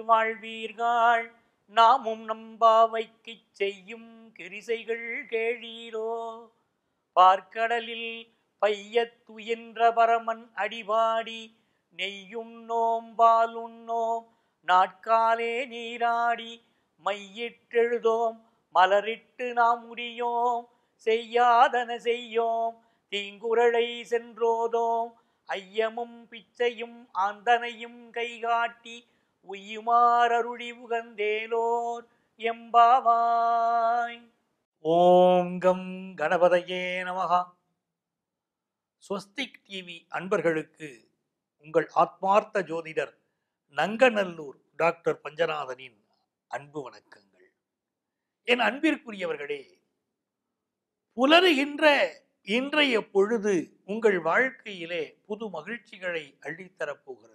வாழ்வீர்கள் நாமும் நம்பாவைக்குச் செய்யும் கிரிசைகள் கேளீரோ பார்க்கடலில் பையத் துயின்ற பரமன் அடிபாடி நெய்யுண்ணோம் பாலுண்ணோம் நாட்காலே நீராடி மையிட்டெழுதோம் மலரிட்டு நாம் முடியோம் செய்யாதன செய்யோம் தீங்குரலை சென்றோதோம் ஐயமும் பிச்சையும் ஆந்தனையும் கைகாட்டி உய்யுமாறருளி உகந்தேலோர் எம்பாவாய் ஓம் கம் கணபதையே நமகா ஸ்வஸ்திக் டிவி அன்பர்களுக்கு உங்கள் ஆத்மார்த்த ஜோதிடர் நங்கநல்லூர் டாக்டர் பஞ்சநாதனின் அன்பு வணக்கங்கள் என் அன்பிற்குரியவர்களே புலருகின்ற இன்றைய பொழுது உங்கள் வாழ்க்கையிலே புது மகிழ்ச்சிகளை அள்ளித்தரப் போகிறது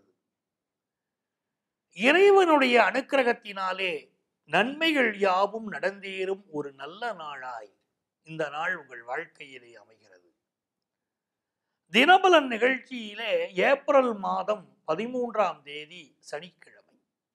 இறைவனுடைய அனுக்கிரகத்தினாலே நன்மைகள் யாவும் நடந்தேறும் ஒரு நல்ல நாளாய் இந்த நாள் உங்கள் வாழ்க்கையிலே அமைகிறது தினபலன் நிகழ்ச்சியிலே ஏப்ரல் மாதம் பதிமூன்றாம் தேதி சனிக்கிழமை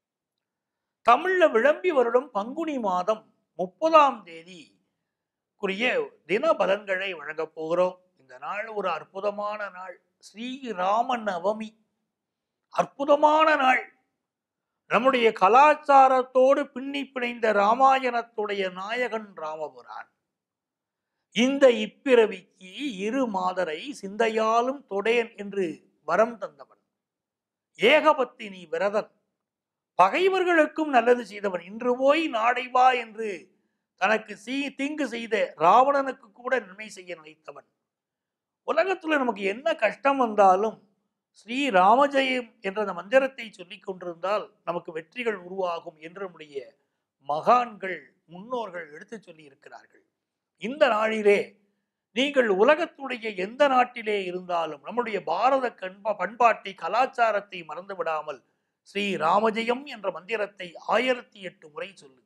தமிழ்ல விளம்பி வருடம் பங்குனி மாதம் முப்பதாம் தேதி குறிய தின பலன்களை வழங்கப் போகிறோம் இந்த நாள் ஒரு அற்புதமான நாள் ஸ்ரீராம நவமி அற்புதமான நாள் நம்முடைய கலாச்சாரத்தோடு பின்னி பிணைந்த ராமாயணத்துடைய நாயகன் ராமபுரான் இந்த இப்பிறவிக்கு இரு மாதரை சிந்தையாலும் தொடேன் என்று வரம் தந்தவன் ஏகபத்தினி விரதன் பகைவர்களுக்கும் நல்லது செய்தவன் இன்று போய் நாடை வா என்று தனக்கு சீ தீங்கு செய்த ராவணனுக்கு கூட நன்மை செய்ய நினைத்தவன் உலகத்துல நமக்கு என்ன கஷ்டம் வந்தாலும் ஸ்ரீ ராமஜெயம் என்ற அந்த மந்திரத்தை சொல்லிக் கொண்டிருந்தால் நமக்கு வெற்றிகள் உருவாகும் என்று நம்முடைய மகான்கள் முன்னோர்கள் எடுத்துச் சொல்லி இருக்கிறார்கள் இந்த நாளிலே நீங்கள் உலகத்துடைய எந்த நாட்டிலே இருந்தாலும் நம்முடைய பாரத கண்பா பண்பாட்டை கலாச்சாரத்தை மறந்து விடாமல் ஸ்ரீ ராமஜெயம் என்ற மந்திரத்தை ஆயிரத்தி எட்டு முறை சொல்லுங்கள்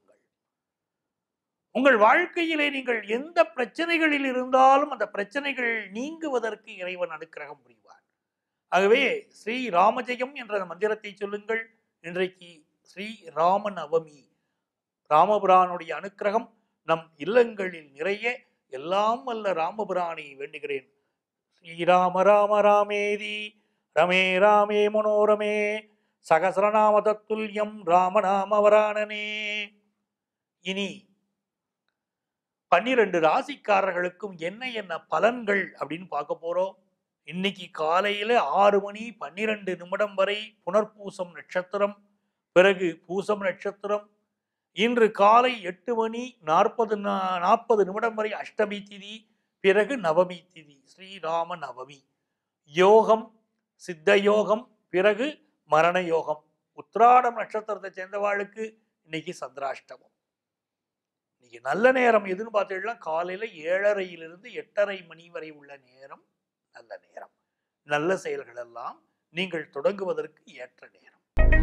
உங்கள் வாழ்க்கையிலே நீங்கள் எந்த பிரச்சனைகளில் இருந்தாலும் அந்த பிரச்சனைகள் நீங்குவதற்கு இறைவன் அனுக்கிரகம் புரிவார் ஆகவே ஸ்ரீ ராமஜெயம் என்ற அந்த மந்திரத்தை சொல்லுங்கள் இன்றைக்கு ஸ்ரீ ராம நவமி ராமபுரானுடைய அனுக்கிரகம் நம் இல்லங்களில் நிறைய எல்லாம் வல்ல ராமபுரானை வேண்டுகிறேன் ஸ்ரீராம ராம ராமேதி ரமே ராமே மனோரமே சகசரநாம தத்துல்யம் ராமநாமவராணனே இனி பன்னிரண்டு ராசிக்காரர்களுக்கும் என்ன என்ன பலன்கள் அப்படின்னு பார்க்க போறோம் இன்னைக்கு காலையில ஆறு மணி பன்னிரண்டு நிமிடம் வரை புனர்பூசம் நட்சத்திரம் பிறகு பூசம் நட்சத்திரம் இன்று காலை எட்டு மணி நாற்பது நாற்பது நிமிடம் வரை அஷ்டமி திதி பிறகு நவமி திதி ஸ்ரீராம நவமி யோகம் சித்த யோகம் பிறகு மரண யோகம் உத்ராடம் நட்சத்திரத்தை சேர்ந்தவாளுக்கு இன்னைக்கு சந்திராஷ்டமம் இன்னைக்கு நல்ல நேரம் எதுன்னு பார்த்தீங்கன்னா காலையில ஏழரையிலிருந்து எட்டரை மணி வரை உள்ள நேரம் நல்ல நேரம் நல்ல செயல்கள் எல்லாம் நீங்கள் தொடங்குவதற்கு ஏற்ற நேரம்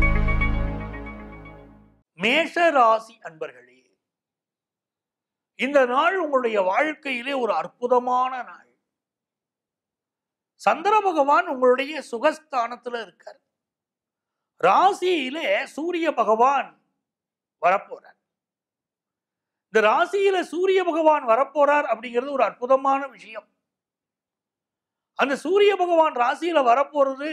மேஷ ராசி அன்பர்களே இந்த நாள் உங்களுடைய வாழ்க்கையிலே ஒரு அற்புதமான நாள் சந்திர பகவான் உங்களுடைய சுகஸ்தானத்துல இருக்கார் ராசியிலே சூரிய பகவான் வரப்போறார் இந்த ராசியில சூரிய பகவான் வரப்போறார் அப்படிங்கிறது ஒரு அற்புதமான விஷயம் அந்த சூரிய பகவான் ராசியில வரப்போறது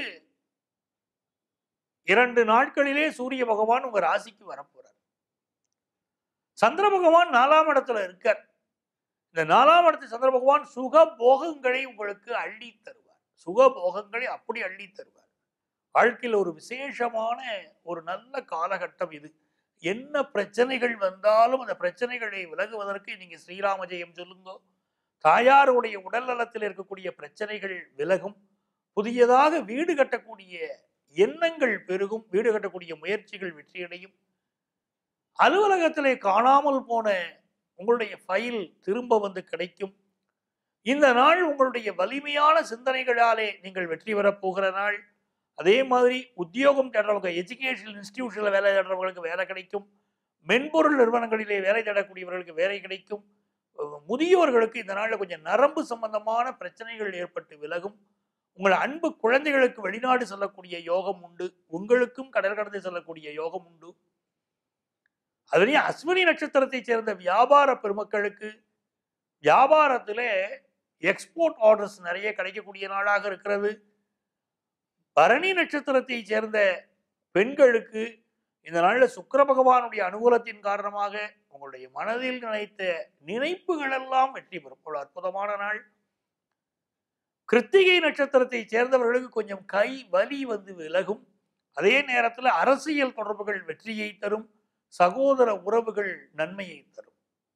இரண்டு நாட்களிலே சூரிய பகவான் உங்க ராசிக்கு வரப்போறார் சந்திர பகவான் நாலாம் இடத்துல இருக்கார் இந்த நாலாம் இடத்து சந்திர பகவான் சுக போகங்களை உங்களுக்கு அள்ளி தருவார் சுக போகங்களை அப்படி அள்ளி தருவார் வாழ்க்கையில் ஒரு விசேஷமான ஒரு நல்ல காலகட்டம் இது என்ன பிரச்சனைகள் வந்தாலும் அந்த பிரச்சனைகளை விலகுவதற்கு நீங்க ஸ்ரீராம ஜெயம் சொல்லுங்க தாயாருடைய உடல் நலத்தில் இருக்கக்கூடிய பிரச்சனைகள் விலகும் புதியதாக வீடு கட்டக்கூடிய எண்ணங்கள் பெருகும் வீடு கட்டக்கூடிய முயற்சிகள் வெற்றியடையும் அலுவலகத்திலே காணாமல் போன உங்களுடைய ஃபைல் திரும்ப வந்து கிடைக்கும் இந்த நாள் உங்களுடைய வலிமையான சிந்தனைகளாலே நீங்கள் வெற்றி பெறப் போகிற நாள் அதே மாதிரி உத்தியோகம் தேடுறவங்க எஜுகேஷன் இன்ஸ்டிடியூஷன்ல வேலை தேடுறவங்களுக்கு வேலை கிடைக்கும் மென்பொருள் நிறுவனங்களிலே வேலை தேடக்கூடியவர்களுக்கு வேலை கிடைக்கும் அஹ் முதியோர்களுக்கு இந்த நாளில் கொஞ்சம் நரம்பு சம்பந்தமான பிரச்சனைகள் ஏற்பட்டு விலகும் உங்கள் அன்பு குழந்தைகளுக்கு வெளிநாடு செல்லக்கூடிய யோகம் உண்டு உங்களுக்கும் கடல் கடந்து செல்லக்கூடிய யோகம் உண்டு அதுலேயும் அஸ்வினி நட்சத்திரத்தைச் சேர்ந்த வியாபார பெருமக்களுக்கு வியாபாரத்திலே எக்ஸ்போர்ட் ஆர்டர்ஸ் நிறைய கிடைக்கக்கூடிய நாளாக இருக்கிறது பரணி நட்சத்திரத்தை சேர்ந்த பெண்களுக்கு இந்த நாளில் சுக்கிர பகவானுடைய அனுகூலத்தின் காரணமாக உங்களுடைய மனதில் நினைத்த நினைப்புகள் எல்லாம் வெற்றி பெறும் ஒரு அற்புதமான நாள் கிருத்திகை நட்சத்திரத்தை சேர்ந்தவர்களுக்கு கொஞ்சம் கை வலி வந்து விலகும் அதே நேரத்தில் அரசியல் தொடர்புகள் வெற்றியை தரும் சகோதர உறவுகள் நன்மையை தரும்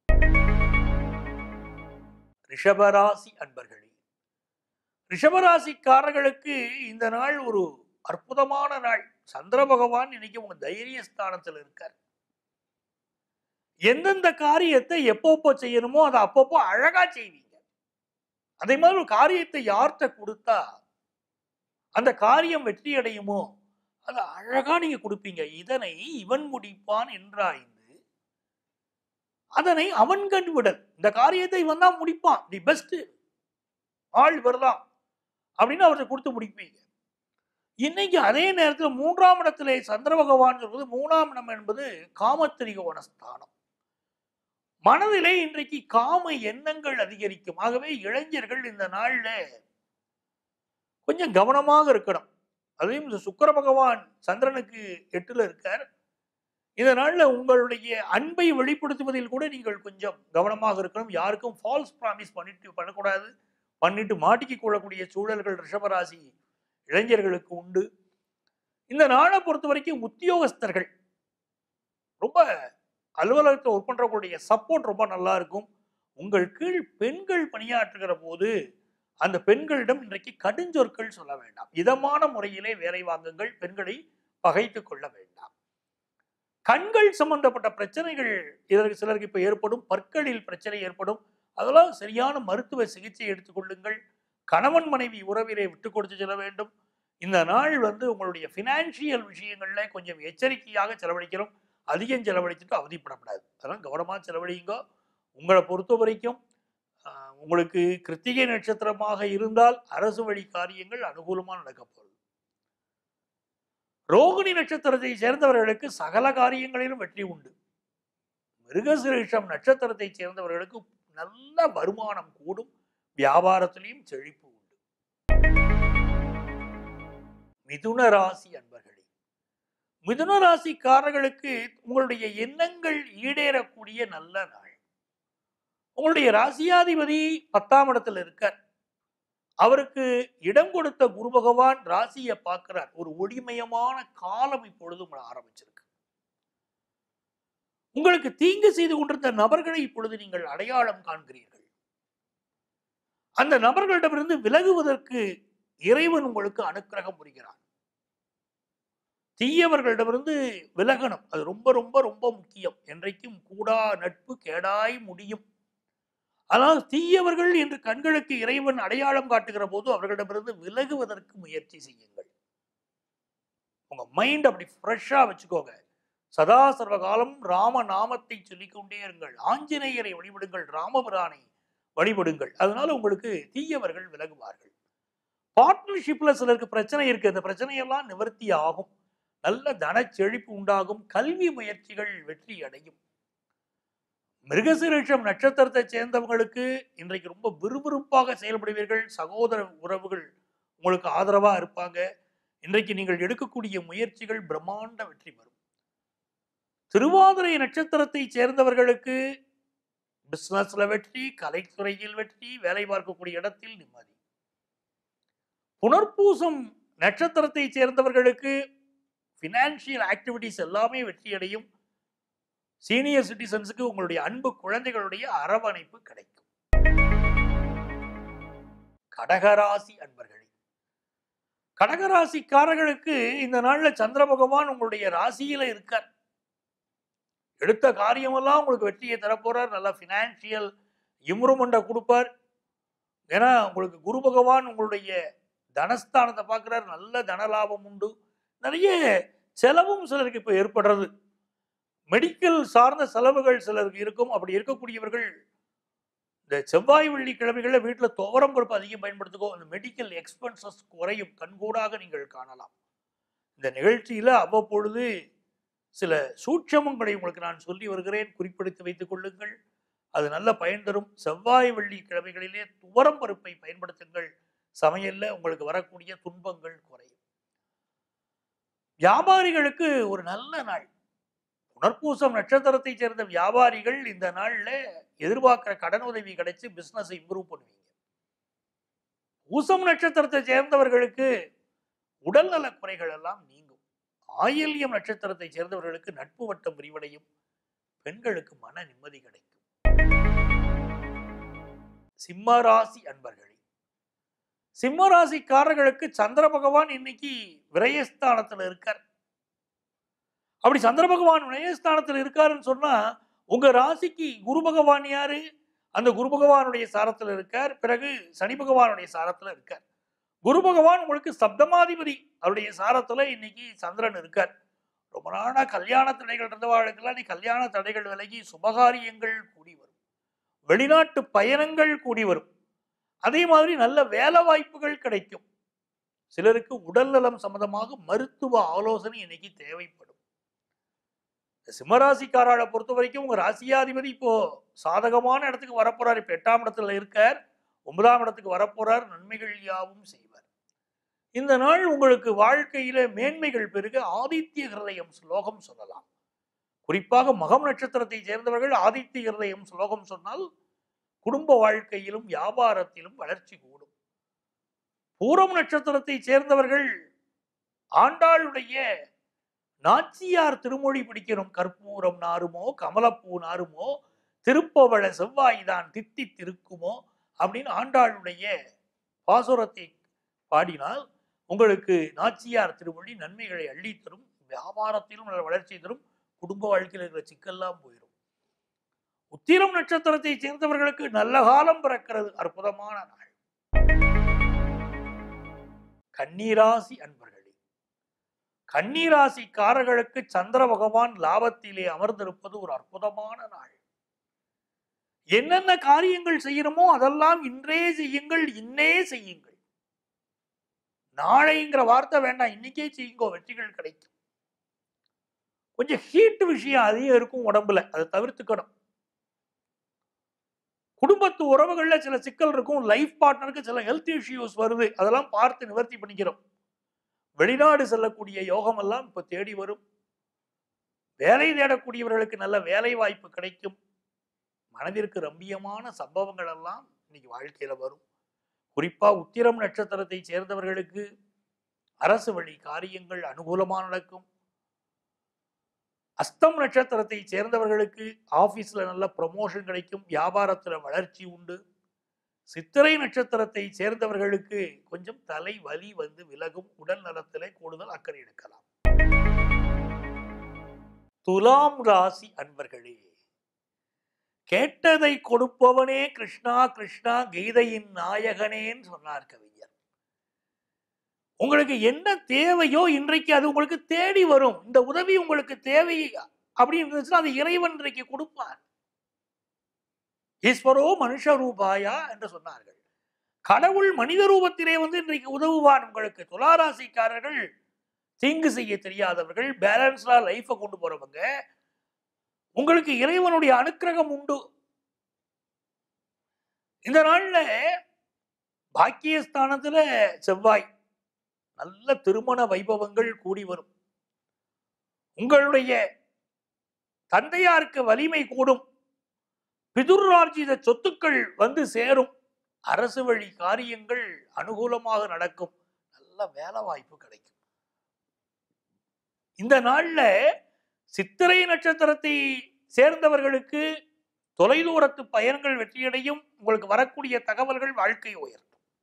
ரிஷபராசி அன்பர்களே ரிஷபராசிக்காரர்களுக்கு இந்த நாள் ஒரு அற்புதமான நாள் சந்திர பகவான் இன்னைக்கு உங்க தைரிய ஸ்தானத்தில் இருக்கார் எந்தெந்த காரியத்தை எப்பப்போ செய்யணுமோ அதை அப்பப்போ அழகா செய்வீங்க அதே மாதிரி ஒரு காரியத்தை யார்கிட்ட கொடுத்தா அந்த காரியம் வெற்றி அடையுமோ அதை அழகா நீங்க கொடுப்பீங்க இதனை இவன் முடிப்பான் என்றாய்ந்து அதனை அவன் கண்டுவிடல் இந்த காரியத்தை இவன் தான் முடிப்பான் தி பெஸ்ட் ஆள் இவர்தான் அப்படின்னு அவர்கிட்ட கொடுத்து முடிப்பீங்க இன்னைக்கு அதே நேரத்தில் மூன்றாம் இடத்திலே சந்திர பகவான் சொல்வது மூணாம் இடம் என்பது காமத்திரிகோண ஸ்தானம் மனதிலே இன்றைக்கு காம எண்ணங்கள் அதிகரிக்கும் ஆகவே இளைஞர்கள் இந்த நாள்ல கொஞ்சம் கவனமாக இருக்கணும் அதையும் இந்த சுக்கிர பகவான் சந்திரனுக்கு எட்டுல இருக்கார் இந்த நாள்ல உங்களுடைய அன்பை வெளிப்படுத்துவதில் கூட நீங்கள் கொஞ்சம் கவனமாக இருக்கணும் யாருக்கும் ஃபால்ஸ் ப்ராமிஸ் பண்ணிட்டு பண்ணக்கூடாது பண்ணிட்டு மாட்டிக்க கொள்ளக்கூடிய சூழல்கள் ரிஷபராசி இளைஞர்களுக்கு உண்டு இந்த நாளை பொறுத்த வரைக்கும் உத்தியோகஸ்தர்கள் ரொம்ப அலுவலகத்தில் ஒர்க் பண்றவங்களுடைய சப்போர்ட் ரொம்ப நல்லா இருக்கும் உங்கள் கீழ் பெண்கள் பணியாற்றுகிற போது அந்த பெண்களிடம் இன்றைக்கு கடுஞ்சொற்கள் சொல்ல வேண்டாம் இதமான முறையிலே வேலை வாங்குங்கள் பெண்களை பகைத்து கொள்ள வேண்டாம் கண்கள் சம்பந்தப்பட்ட பிரச்சனைகள் இதற்கு சிலருக்கு இப்ப ஏற்படும் பற்களில் பிரச்சனை ஏற்படும் அதெல்லாம் சரியான மருத்துவ சிகிச்சை எடுத்துக்கொள்ளுங்கள் கணவன் மனைவி உறவிலே விட்டு கொடுத்து செல்ல வேண்டும் இந்த நாள் வந்து உங்களுடைய ஃபினான்ஷியல் விஷயங்கள்ல கொஞ்சம் எச்சரிக்கையாக செலவழிக்கிறோம் அதிகம் செலவழிச்சுட்டு அவதிப்படக்கூடாது அதெல்லாம் கவனமாக செலவழியுங்க உங்களை பொறுத்த வரைக்கும் ஆஹ், உங்களுக்கு கிருத்திகை நட்சத்திரமாக இருந்தால் அரசு வழி காரியங்கள் அனுகூலமாக நடக்க போகுது ரோகிணி நட்சத்திரத்தை சேர்ந்தவர்களுக்கு சகல காரியங்களிலும் வெற்றி உண்டு மிருகசிரீஷம் நட்சத்திரத்தை சேர்ந்தவர்களுக்கு நல்ல வருமானம் கூடும் வியாபாரத்திலையும் செழிப்பு உண்டு மிதுன ராசி அன்பர்களே மிதுன ராசிக்காரர்களுக்கு உங்களுடைய எண்ணங்கள் ஈடேறக்கூடிய நல்ல நாள் உங்களுடைய ராசியாதிபதி பத்தாம் இடத்துல இருக்கார் அவருக்கு இடம் கொடுத்த குரு பகவான் ராசியை பார்க்கிறார் ஒரு ஒளிமயமான காலம் இப்பொழுது உங்களை ஆரம்பிச்சிருக்கு உங்களுக்கு தீங்கு செய்து கொண்டிருந்த நபர்களை இப்பொழுது நீங்கள் அடையாளம் காண்கிறீர்கள் அந்த நபர்களிடமிருந்து விலகுவதற்கு இறைவன் உங்களுக்கு அனுக்கிரகம் புரிகிறான் தீயவர்களிடமிருந்து விலகணும் அது ரொம்ப ரொம்ப ரொம்ப முக்கியம் என்றைக்கும் கூடா நட்பு கேடாய் முடியும் ஆனால் தீயவர்கள் என்று கண்களுக்கு இறைவன் அடையாளம் காட்டுகிற போது அவர்களிடமிருந்து விலகுவதற்கு முயற்சி செய்யுங்கள் உங்க மைண்ட் அப்படி ஃப்ரெஷ்ஷா வச்சுக்கோங்க சதா சர்வகாலம் ராம நாமத்தை சொல்லிக்கொண்டே இருங்கள் ஆஞ்சநேயரை வழிபடுங்கள் ராமபிரானை வழிபடுங்கள் அதனால உங்களுக்கு தீயவர்கள் விலகுவார்கள் பார்ட்னர்ஷிப்ல சிலருக்கு பிரச்சனை இருக்கு அந்த பிரச்சனையெல்லாம் நிவர்த்தி ஆகும் நல்ல தன செழிப்பு உண்டாகும் கல்வி முயற்சிகள் வெற்றி அடையும் மிருகசிரீஷம் நட்சத்திரத்தை சேர்ந்தவங்களுக்கு இன்றைக்கு ரொம்ப விறுவிறுப்பாக செயல்படுவீர்கள் சகோதர உறவுகள் உங்களுக்கு ஆதரவா இருப்பாங்க இன்றைக்கு நீங்கள் எடுக்கக்கூடிய முயற்சிகள் பிரம்மாண்ட வெற்றி பெறும் திருவாதிரை நட்சத்திரத்தை சேர்ந்தவர்களுக்கு பிசினஸ்ல வெற்றி கலைத்துறையில் வெற்றி வேலை பார்க்கக்கூடிய இடத்தில் நிம்மதி புனர்பூசம் நட்சத்திரத்தை சேர்ந்தவர்களுக்கு ஃபினான்ஷியல் ஆக்டிவிட்டிஸ் எல்லாமே வெற்றி அடையும் சீனியர் சிட்டிசன்ஸுக்கு உங்களுடைய அன்பு குழந்தைகளுடைய அரவணைப்பு கிடைக்கும் கடகராசி அன்பர்களே கடகராசிக்காரர்களுக்கு இந்த நாள்ல சந்திர பகவான் உங்களுடைய ராசியில இருக்கார் எடுத்த காரியமெல்லாம் உங்களுக்கு வெற்றியை தரப்போறார் நல்ல ஃபினான்ஷியல் இம்ப்ரூவ்மெண்ட்டை கொடுப்பார் ஏன்னா உங்களுக்கு குரு பகவான் உங்களுடைய தனஸ்தானத்தை பார்க்குறார் நல்ல தன லாபம் உண்டு நிறைய செலவும் சிலருக்கு இப்போ ஏற்படுறது மெடிக்கல் சார்ந்த செலவுகள் சிலருக்கு இருக்கும் அப்படி இருக்கக்கூடியவர்கள் இந்த செவ்வாய் வெள்ளி கிழமைகளில் வீட்டில் துவரம் பருப்பு அதிகம் பயன்படுத்துக்கோ அந்த மெடிக்கல் எக்ஸ்பென்சஸ் குறையும் கண்கூடாக நீங்கள் காணலாம் இந்த நிகழ்ச்சியில் அவ்வப்பொழுது சில சூட்சமங்களை உங்களுக்கு நான் சொல்லி வருகிறேன் குறிப்பிடுத்தி வைத்துக் கொள்ளுங்கள் அது நல்ல பயன் தரும் செவ்வாய் வெள்ளி கிழமைகளிலே துவரம் பருப்பை பயன்படுத்துங்கள் சமையல்ல உங்களுக்கு வரக்கூடிய துன்பங்கள் குறையும் வியாபாரிகளுக்கு ஒரு நல்ல நாள் புனர்பூசம் நட்சத்திரத்தை சேர்ந்த வியாபாரிகள் இந்த நாள்ல எதிர்பார்க்கிற கடன் உதவி கிடைச்சு பிசினஸ் இம்ப்ரூவ் பண்ணுவீங்க பூசம் நட்சத்திரத்தை சேர்ந்தவர்களுக்கு உடல்நல குறைகள் எல்லாம் நீங்கும் ஆயில்யம் நட்சத்திரத்தை சேர்ந்தவர்களுக்கு நட்பு வட்டம் விரிவடையும் பெண்களுக்கு மன நிம்மதி கிடைக்கும் சிம்ம ராசி அன்பர்களே சிம்ம ராசிக்காரர்களுக்கு சந்திர பகவான் இன்னைக்கு விரயஸ்தானத்துல இருக்கார் அப்படி சந்திர பகவான் விரயஸ்தானத்துல இருக்காருன்னு சொன்னா உங்க ராசிக்கு குரு பகவான் யாரு அந்த குரு பகவானுடைய சாரத்துல இருக்கார் பிறகு சனி பகவானுடைய சாரத்துல இருக்கார் குரு பகவான் உங்களுக்கு சப்தமாதிபதி அவருடைய சாரத்துல இன்னைக்கு சந்திரன் இருக்கார் ரொம்ப நாளா கல்யாண தடைகள் இருந்தவாளுக்கெல்லாம் நீ கல்யாண தடைகள் விலகி சுபகாரியங்கள் கூடி வரும் வெளிநாட்டு பயணங்கள் கூடி வரும் அதே மாதிரி நல்ல வேலை வாய்ப்புகள் கிடைக்கும் சிலருக்கு உடல்நலம் சம்பந்தமாக மருத்துவ ஆலோசனை இன்னைக்கு தேவைப்படும் இந்த சிம்மராசிக்காராளை பொறுத்த வரைக்கும் உங்க ராசியாதிபதி இப்போ சாதகமான இடத்துக்கு வரப்போறார் இப்ப எட்டாம் இடத்துல இருக்கார் ஒன்பதாம் இடத்துக்கு வரப்போறார் நன்மைகள் யாவும் செய்வார் இந்த நாள் உங்களுக்கு வாழ்க்கையில மேன்மைகள் பெருக ஆதித்ய ஹிருதயம் ஸ்லோகம் சொல்லலாம் குறிப்பாக மகம் நட்சத்திரத்தை சேர்ந்தவர்கள் ஆதித்ய ஹிருதயம் ஸ்லோகம் சொன்னால் குடும்ப வாழ்க்கையிலும் வியாபாரத்திலும் வளர்ச்சி கூடும் பூரம் நட்சத்திரத்தை சேர்ந்தவர்கள் ஆண்டாளுடைய நாச்சியார் திருமொழி பிடிக்கணும் கற்பூரம் நாருமோ கமலப்பூ நாருமோ திருப்பவள செவ்வாய்தான் தித்தி திருக்குமோ அப்படின்னு ஆண்டாளுடைய பாசுரத்தை பாடினால் உங்களுக்கு நாச்சியார் திருமொழி நன்மைகளை அள்ளி தரும் வியாபாரத்திலும் நல்ல வளர்ச்சி தரும் குடும்ப வாழ்க்கையில் இருக்கிற சிக்கல்லாம் போயிடும் உத்திரம் நட்சத்திரத்தை சேர்ந்தவர்களுக்கு நல்ல காலம் பிறக்கிறது அற்புதமான நாள் கன்னிராசி அன்பர்களே கன்னிராசிக்காரர்களுக்கு சந்திர பகவான் லாபத்திலே அமர்ந்திருப்பது ஒரு அற்புதமான நாள் என்னென்ன காரியங்கள் செய்யணுமோ அதெல்லாம் இன்றே செய்யுங்கள் இன்னே செய்யுங்கள் நாளைங்கிற வார்த்தை வேண்டாம் இன்னைக்கே செய்யுங்கோ வெற்றிகள் கிடைக்கும் கொஞ்சம் ஹீட் விஷயம் அதிகம் இருக்கும் உடம்புல அதை தவிர்த்துக்கணும் குடும்பத்து உறவுகள்ல சில சிக்கல் இருக்கும் லைஃப் பார்ட்னருக்கு சில ஹெல்த் இஷ்யூஸ் வருது அதெல்லாம் பார்த்து நிவர்த்தி பண்ணிக்கிறோம் வெளிநாடு செல்லக்கூடிய யோகம் எல்லாம் இப்ப தேடி வரும் வேலை தேடக்கூடியவர்களுக்கு நல்ல வேலை வாய்ப்பு கிடைக்கும் மனதிற்கு ரம்பியமான சம்பவங்கள் எல்லாம் இன்னைக்கு வாழ்க்கையில வரும் குறிப்பா உத்திரம் நட்சத்திரத்தை சேர்ந்தவர்களுக்கு அரசு வழி காரியங்கள் அனுகூலமா நடக்கும் அஸ்தம் நட்சத்திரத்தை சேர்ந்தவர்களுக்கு ஆபீஸ்ல நல்ல ப்ரமோஷன் கிடைக்கும் வியாபாரத்துல வளர்ச்சி உண்டு சித்திரை நட்சத்திரத்தை சேர்ந்தவர்களுக்கு கொஞ்சம் தலை வலி வந்து விலகும் உடல் நலத்திலே கூடுதல் அக்கறை எடுக்கலாம் துலாம் ராசி அன்பர்களே கேட்டதை கொடுப்பவனே கிருஷ்ணா கிருஷ்ணா கீதையின் நாயகனேன்னு சொன்னார் கவிஞர் உங்களுக்கு என்ன தேவையோ இன்றைக்கு அது உங்களுக்கு தேடி வரும் இந்த உதவி உங்களுக்கு தேவை அப்படின்னு இருந்துச்சுன்னா அது இறைவன் இன்றைக்கு கொடுப்பார் ஈஸ்வரோ மனுஷ ரூபாயா என்று சொன்னார்கள் கடவுள் மனித ரூபத்திலே வந்து இன்றைக்கு உதவுவான் உங்களுக்கு துளாராசிக்காரர்கள் தீங்கு செய்ய தெரியாதவர்கள் பேலன்ஸ்டா லைஃபை கொண்டு போறவங்க உங்களுக்கு இறைவனுடைய அனுக்கிரகம் உண்டு இந்த நாள்ல பாக்கியஸ்தானத்துல செவ்வாய் நல்ல திருமண வைபவங்கள் கூடி வரும் உங்களுடைய தந்தையாருக்கு வலிமை கூடும் பிதுர்ரார்ஜித சொத்துக்கள் வந்து சேரும் அரசு வழி காரியங்கள் அனுகூலமாக நடக்கும் நல்ல வேலை வாய்ப்பு கிடைக்கும் இந்த நாள்ல சித்திரை நட்சத்திரத்தை சேர்ந்தவர்களுக்கு தொலைதூரத்து பயணங்கள் வெற்றியடையும் உங்களுக்கு வரக்கூடிய தகவல்கள் வாழ்க்கை உயர்த்தும்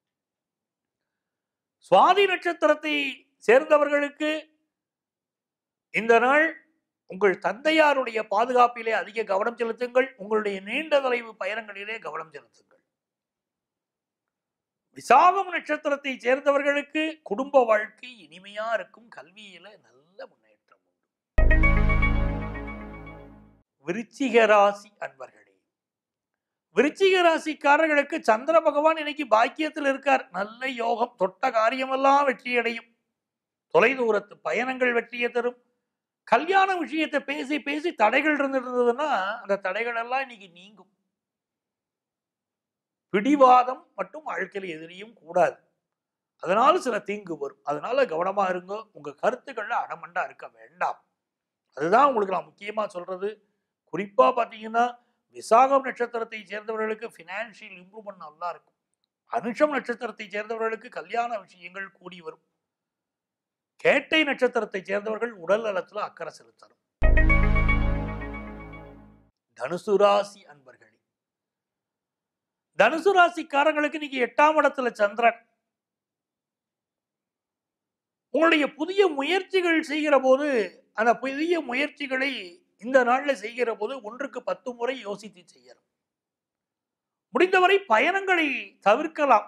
சுவாதி நட்சத்திரத்தை சேர்ந்தவர்களுக்கு இந்த நாள் உங்கள் தந்தையாருடைய பாதுகாப்பிலே அதிக கவனம் செலுத்துங்கள் உங்களுடைய நீண்ட தொலைவு பயணங்களிலே கவனம் செலுத்துங்கள் விசாகம் நட்சத்திரத்தை சேர்ந்தவர்களுக்கு குடும்ப வாழ்க்கை இனிமையா இருக்கும் கல்வியில நல்ல முன்னேற்றம் உண்டு விருச்சிக ராசி அன்பர்களே விருச்சிக ராசிக்காரர்களுக்கு சந்திர பகவான் இன்னைக்கு பாக்கியத்தில் இருக்கார் நல்ல யோகம் தொட்ட காரியமெல்லாம் வெற்றி அடையும் தொலைதூரத்து பயணங்கள் வெற்றியை தரும் கல்யாண விஷயத்தை பேசி பேசி தடைகள் இருந்திருந்ததுன்னா அந்த தடைகள் எல்லாம் இன்னைக்கு நீங்கும் பிடிவாதம் மட்டும் வாழ்க்கையில் எதிரியும் கூடாது அதனால சில தீங்கு வரும் அதனால கவனமா இருங்க உங்க கருத்துக்கள்ல அடமண்டா இருக்க வேண்டாம் அதுதான் உங்களுக்கு நான் முக்கியமா சொல்றது குறிப்பா பாத்தீங்கன்னா விசாகம் நட்சத்திரத்தை சேர்ந்தவர்களுக்கு ஃபினான்ஷியல் இம்ப்ரூவ்மெண்ட் நல்லா இருக்கும் அனுஷம் நட்சத்திரத்தை சேர்ந்தவர்களுக்கு கல்யாண விஷயங்கள் கூடி வரும் கேட்டை நட்சத்திரத்தை சேர்ந்தவர்கள் உடல் நலத்துல அக்கறை செலுத்தணும் தனுசு ராசி அன்பர்களே தனுசு ராசிக்காரங்களுக்கு இன்னைக்கு எட்டாம் இடத்துல சந்திரன் உங்களுடைய புதிய முயற்சிகள் செய்கிற போது அந்த புதிய முயற்சிகளை இந்த நாள்ல செய்கிற போது ஒன்றுக்கு பத்து முறை யோசித்து செய்யணும் முடிந்தவரை பயணங்களை தவிர்க்கலாம்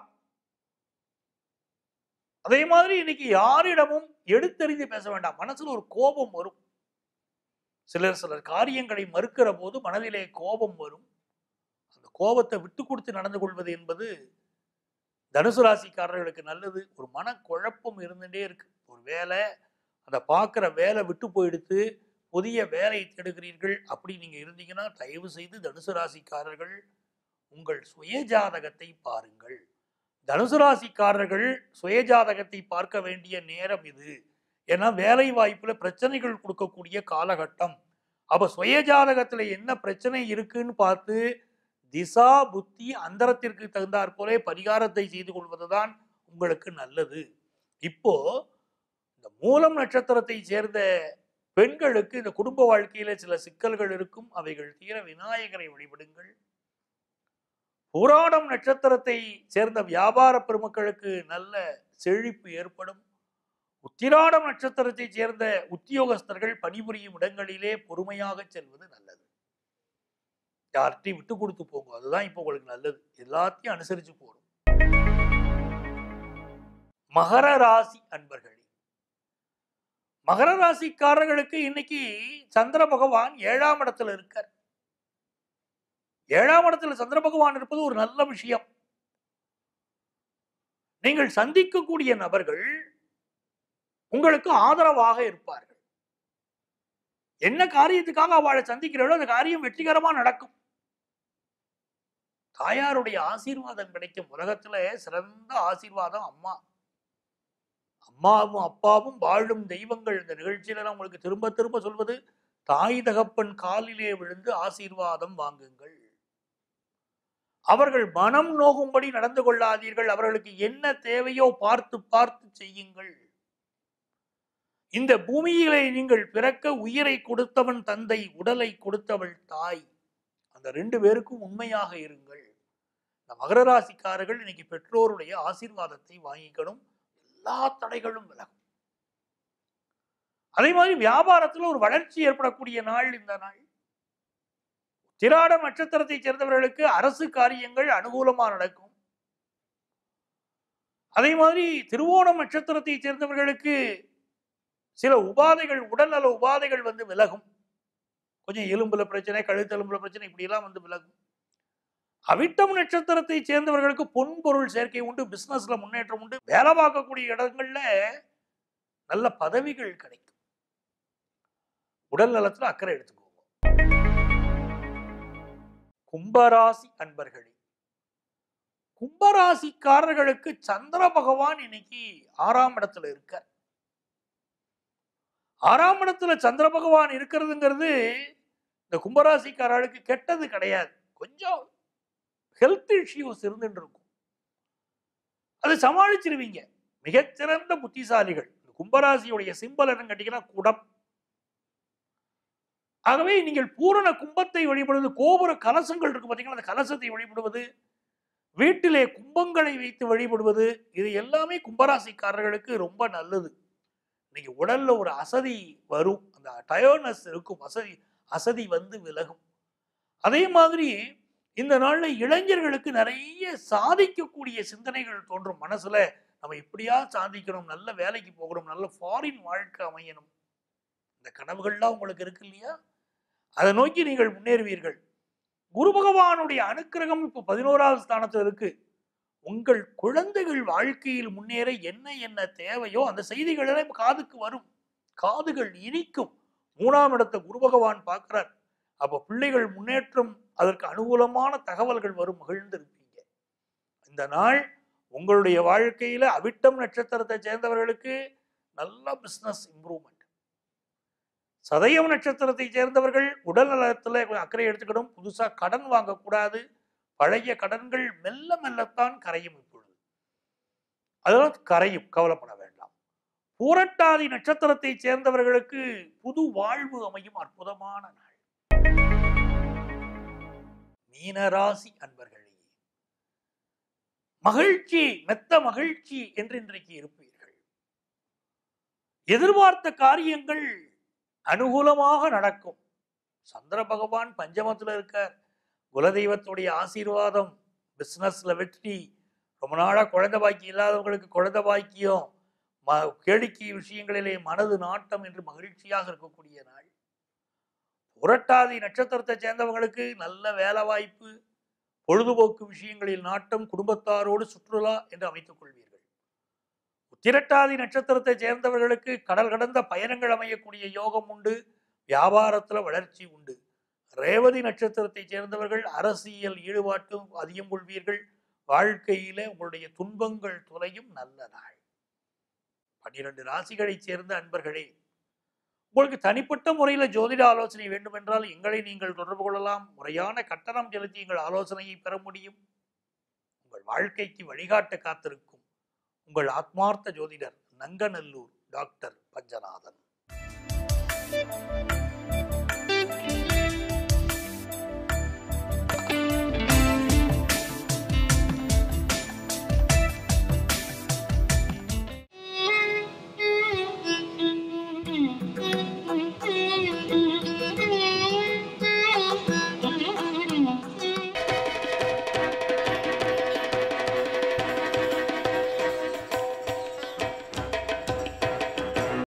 அதே மாதிரி இன்னைக்கு யாரிடமும் எடுத்தறிந்து பேச வேண்டாம் மனசுல ஒரு கோபம் வரும் சிலர் சிலர் காரியங்களை மறுக்கிற போது மனதிலே கோபம் வரும் அந்த கோபத்தை விட்டு கொடுத்து நடந்து கொள்வது என்பது தனுசு ராசிக்காரர்களுக்கு நல்லது ஒரு மனக்குழப்பம் இருந்துட்டே இருக்கு ஒரு வேலை அதை பார்க்குற வேலை விட்டு போயிடுத்து புதிய வேலை தேடுகிறீர்கள் அப்படி நீங்க இருந்தீங்கன்னா தயவு செய்து தனுசு ராசிக்காரர்கள் உங்கள் சுயஜாதகத்தை பாருங்கள் தனுசு ராசிக்காரர்கள் சுயஜாதகத்தை பார்க்க வேண்டிய நேரம் இது ஏன்னா வேலை வாய்ப்புல பிரச்சனைகள் கொடுக்கக்கூடிய காலகட்டம் அப்ப சுயஜாதகத்துல என்ன பிரச்சனை இருக்குன்னு பார்த்து திசா புத்தி அந்தரத்திற்கு தகுந்தாற் போலே பரிகாரத்தை செய்து கொள்வதுதான் உங்களுக்கு நல்லது இப்போ இந்த மூலம் நட்சத்திரத்தை சேர்ந்த பெண்களுக்கு இந்த குடும்ப வாழ்க்கையில சில சிக்கல்கள் இருக்கும் அவைகள் தீர விநாயகரை வழிபடுங்கள் புராணம் நட்சத்திரத்தை சேர்ந்த வியாபார பெருமக்களுக்கு நல்ல செழிப்பு ஏற்படும் உத்திராடம் நட்சத்திரத்தை சேர்ந்த உத்தியோகஸ்தர்கள் பணிபுரியும் இடங்களிலே பொறுமையாக செல்வது நல்லது யார்கிட்டையும் விட்டு கொடுத்து போங்க அதுதான் இப்போ உங்களுக்கு நல்லது எல்லாத்தையும் அனுசரிச்சு போடும் மகர ராசி அன்பர்களே மகர ராசிக்காரர்களுக்கு இன்னைக்கு சந்திர பகவான் ஏழாம் இடத்துல இருக்கார் ஏழாம் இடத்துல சந்திர பகவான் இருப்பது ஒரு நல்ல விஷயம் நீங்கள் சந்திக்கக்கூடிய நபர்கள் உங்களுக்கு ஆதரவாக இருப்பார்கள் என்ன காரியத்துக்காக அவளை சந்திக்கிறீர்களோ அந்த காரியம் வெற்றிகரமா நடக்கும் தாயாருடைய ஆசீர்வாதம் கிடைக்கும் உலகத்துல சிறந்த ஆசீர்வாதம் அம்மா அம்மாவும் அப்பாவும் வாழும் தெய்வங்கள் இந்த நிகழ்ச்சியில நான் உங்களுக்கு திரும்ப திரும்ப சொல்வது தாய் தகப்பன் காலிலே விழுந்து ஆசீர்வாதம் வாங்குங்கள் அவர்கள் மனம் நோகும்படி நடந்து கொள்ளாதீர்கள் அவர்களுக்கு என்ன தேவையோ பார்த்து பார்த்து செய்யுங்கள் இந்த பூமியிலே நீங்கள் பிறக்க உயிரை கொடுத்தவன் தந்தை உடலை கொடுத்தவள் தாய் அந்த ரெண்டு பேருக்கும் உண்மையாக இருங்கள் இந்த மகர ராசிக்காரர்கள் இன்னைக்கு பெற்றோருடைய ஆசீர்வாதத்தை வாங்கிக்கணும் எல்லா தடைகளும் விலகும் அதே மாதிரி வியாபாரத்துல ஒரு வளர்ச்சி ஏற்படக்கூடிய நாள் இந்த நாள் திராட நட்சத்திரத்தை சேர்ந்தவர்களுக்கு அரசு காரியங்கள் அனுகூலமா நடக்கும் அதே மாதிரி திருவோணம் நட்சத்திரத்தை சேர்ந்தவர்களுக்கு சில உபாதைகள் உடல்நல உபாதைகள் வந்து விலகும் கொஞ்சம் எலும்புல பிரச்சனை கழுத்தெலும்புல பிரச்சனை இப்படியெல்லாம் வந்து விலகும் அவிட்டம் நட்சத்திரத்தை சேர்ந்தவர்களுக்கு பொன்பொருள் சேர்க்கை உண்டு பிசினஸ்ல முன்னேற்றம் உண்டு வேலை பார்க்கக்கூடிய இடங்கள்ல நல்ல பதவிகள் கிடைக்கும் உடல் நலத்துல அக்கறை எடுத்துக்கோங்க கும்பராசி அன்பர்களே கும்பராசிக்காரர்களுக்கு சந்திர பகவான் இன்னைக்கு ஆறாம் இடத்துல இருக்கார் ஆறாம் இடத்துல சந்திர பகவான் இருக்கிறதுங்கிறது இந்த கும்பராசிக்காரர்களுக்கு கெட்டது கிடையாது கொஞ்சம் ஹெல்த் இஷ்யூஸ் இருந்துட்டு இருக்கும் அது சமாளிச்சிருவீங்க மிகச்சிறந்த புத்திசாலிகள் இந்த கும்பராசியுடைய சிம்பல் என்னன்னு கேட்டீங்கன்னா குடம் ஆகவே நீங்கள் பூரண கும்பத்தை வழிபடுவது கோபுர கலசங்கள் இருக்கு பார்த்தீங்களா அந்த கலசத்தை வழிபடுவது வீட்டிலே கும்பங்களை வைத்து வழிபடுவது இது எல்லாமே கும்பராசிக்காரர்களுக்கு ரொம்ப நல்லது இன்னைக்கு உடல்ல ஒரு அசதி வரும் அந்த டயர்னஸ் இருக்கும் அசதி அசதி வந்து விலகும் அதே மாதிரி இந்த நாள்ல இளைஞர்களுக்கு நிறைய சாதிக்கக்கூடிய சிந்தனைகள் தோன்றும் மனசுல நம்ம இப்படியா சாதிக்கணும் நல்ல வேலைக்கு போகணும் நல்ல ஃபாரின் வாழ்க்கை அமையணும் இந்த கனவுகள்லாம் உங்களுக்கு இருக்கு இல்லையா அதை நோக்கி நீங்கள் முன்னேறுவீர்கள் குரு பகவானுடைய அனுக்கிரகம் இப்போ பதினோராவது ஸ்தானத்தில் இருக்கு உங்கள் குழந்தைகள் வாழ்க்கையில் முன்னேற என்ன என்ன தேவையோ அந்த செய்திகள் எல்லாம் காதுக்கு வரும் காதுகள் இனிக்கும் மூணாம் இடத்தை குரு பகவான் பார்க்கிறார் அப்ப பிள்ளைகள் முன்னேற்றம் அதற்கு அனுகூலமான தகவல்கள் வரும் மகிழ்ந்திருப்பீங்க இந்த நாள் உங்களுடைய வாழ்க்கையில அவிட்டம் நட்சத்திரத்தை சேர்ந்தவர்களுக்கு நல்ல பிசினஸ் இம்ப்ரூவ்மெண்ட் சதயம் நட்சத்திரத்தை சேர்ந்தவர்கள் உடல் நலத்துல கொஞ்சம் அக்கறை எடுத்துக்கணும் புதுசா கடன் வாங்கக்கூடாது பழைய கடன்கள் மெல்ல மெல்லத்தான் கரையும் இப்பொழுது அதெல்லாம் கரையும் கவலைப்பட வேண்டாம் பூரட்டாதி நட்சத்திரத்தை சேர்ந்தவர்களுக்கு புது வாழ்வு அமையும் அற்புதமான நாள் மீனராசி அன்பர்களே மகிழ்ச்சி மெத்த மகிழ்ச்சி என்று இன்றைக்கு இருப்பீர்கள் எதிர்பார்த்த காரியங்கள் அனுகூலமாக நடக்கும் சந்திர பகவான் பஞ்சமத்துல இருக்கார் குலதெய்வத்துடைய ஆசீர்வாதம் பிசினஸ்ல வெற்றி ரொம்ப நாளா குழந்தை பாக்கியம் இல்லாதவங்களுக்கு குழந்தை பாக்கியம் ம கேளிக்கை விஷயங்களிலே மனது நாட்டம் என்று மகிழ்ச்சியாக இருக்கக்கூடிய நாள் புரட்டாதி நட்சத்திரத்தை சேர்ந்தவங்களுக்கு நல்ல வேலை வாய்ப்பு பொழுதுபோக்கு விஷயங்களில் நாட்டம் குடும்பத்தாரோடு சுற்றுலா என்று அமைத்துக் கொள்வீர்கள் உத்திரட்டாதி நட்சத்திரத்தை சேர்ந்தவர்களுக்கு கடல் கடந்த பயணங்கள் அமையக்கூடிய யோகம் உண்டு வியாபாரத்துல வளர்ச்சி உண்டு ரேவதி நட்சத்திரத்தை சேர்ந்தவர்கள் அரசியல் ஈடுபாட்டும் அதிகம் கொள்வீர்கள் வாழ்க்கையில உங்களுடைய துன்பங்கள் துறையும் நல்ல நாள் பன்னிரண்டு ராசிகளைச் சேர்ந்த அன்பர்களே உங்களுக்கு தனிப்பட்ட முறையில ஜோதிட ஆலோசனை வேண்டுமென்றால் எங்களை நீங்கள் தொடர்பு கொள்ளலாம் முறையான கட்டணம் செலுத்தி எங்கள் ஆலோசனையை பெற முடியும் உங்கள் வாழ்க்கைக்கு வழிகாட்ட காத்திருக்கும் உங்கள் ஆத்மார்த்த ஜோதிடர் நங்கநல்லூர் டாக்டர் பஞ்சநாதன்